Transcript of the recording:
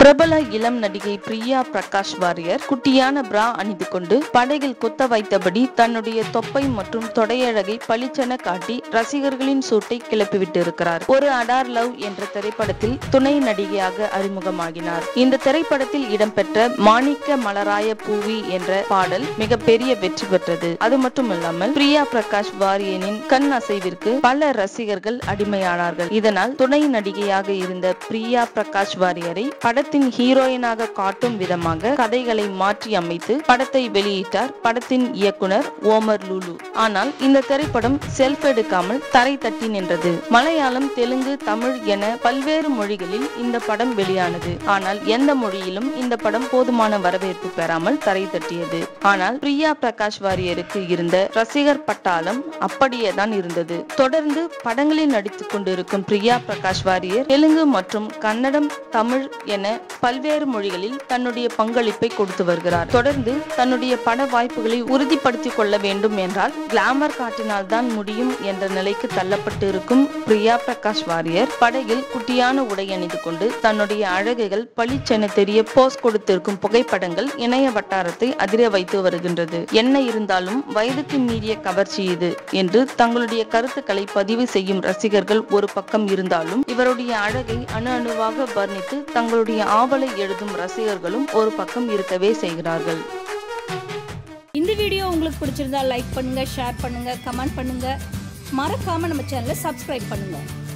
பிரபல இளம் நடிகை பிரியா பிரகாஷ் வாரியர் குட்டியான பிரா அணிந்து கொண்டு படகில் குத்த வைத்தபடி தன்னுடைய தொப்பை மற்றும் தொடையழகை பளிச்சென காட்டி ரசிகர்களின் சூட்டை கிளப்பிவிட்டு இருக்கிறார் ஒரு அடார் லவ் என்ற திரைப்படத்தில் துணை நடிகையாக அறிமுகமாகினார் இந்த திரைப்படத்தில் இடம்பெற்ற மாணிக்க மலராய பூவி என்ற பாடல் மிகப்பெரிய வெற்றி பெற்றது அது மட்டுமில்லாமல் பிரியா பிரகாஷ் வாரியனின் கண் அசைவிற்கு பல ரசிகர்கள் அடிமையானார்கள் இதனால் துணை நடிகையாக இருந்த பிரியா பிரகாஷ் வாரியரை படத்தின் ஹீரோயினாக காட்டும் விதமாக கதைகளை மாற்றி அமைத்து படத்தை வெளியிட்டார் படத்தின் இயக்குனர் ஓமர் லுலு ஆனால் இந்த திரைப்படம் செல்ஃப் எடுக்காமல் தரை தட்டி நின்றது மலையாளம் தெலுங்கு தமிழ் என பல்வேறு மொழிகளில் இந்த படம் வெளியானது ஆனால் எந்த மொழியிலும் இந்த படம் போதுமான வரவேற்பு பெறாமல் தரை தட்டியது ஆனால் பிரியா பிரகாஷ் வாரியருக்கு இருந்த ரசிகர் பட்டாளம் அப்படியே தான் இருந்தது தொடர்ந்து படங்களில் நடித்துக் கொண்டிருக்கும் பிரியா பிரகாஷ் வாரியர் தெலுங்கு மற்றும் கன்னடம் தமிழ் என பல்வேறு மொழிகளில் தன்னுடைய பங்களிப்பை கொடுத்து வருகிறார் தொடர்ந்து தன்னுடைய பட வாய்ப்புகளை உறுதிப்படுத்திக் கொள்ள வேண்டும் என்றால் கிளாமர் காட்டினால் தான் முடியும் என்ற நிலைக்கு தள்ளப்பட்டு இருக்கும் பிரியா பிரகாஷ் வாரியர் படகில் குட்டியான உடை அணிந்து கொண்டு தன்னுடைய அழகுகள் பளிச்சென தெரிய போஸ் கொடுத்திருக்கும் புகைப்படங்கள் இணைய வட்டாரத்தை அதிர வைத்து வருகின்றது என்ன இருந்தாலும் வயதுக்கு மீறிய கவர்ச்சி இது என்று தங்களுடைய கருத்துக்களை பதிவு செய்யும் ரசிகர்கள் ஒரு பக்கம் இருந்தாலும் இவருடைய அழகை அணு அணுவாக வர்ணித்து தங்களுடைய ஆவலை எழுதும் ரசிகர்களும் ஒரு பக்கம் இருக்கவே செய்கிறார்கள் இந்த வீடியோ உங்களுக்கு பிடிச்சிருந்தா லைக் பண்ணுங்க ஷேர் பண்ணுங்க கமெண்ட் பண்ணுங்க மறக்காம நம்ம சேனலை சப்ஸ்கிரைப் பண்ணுங்க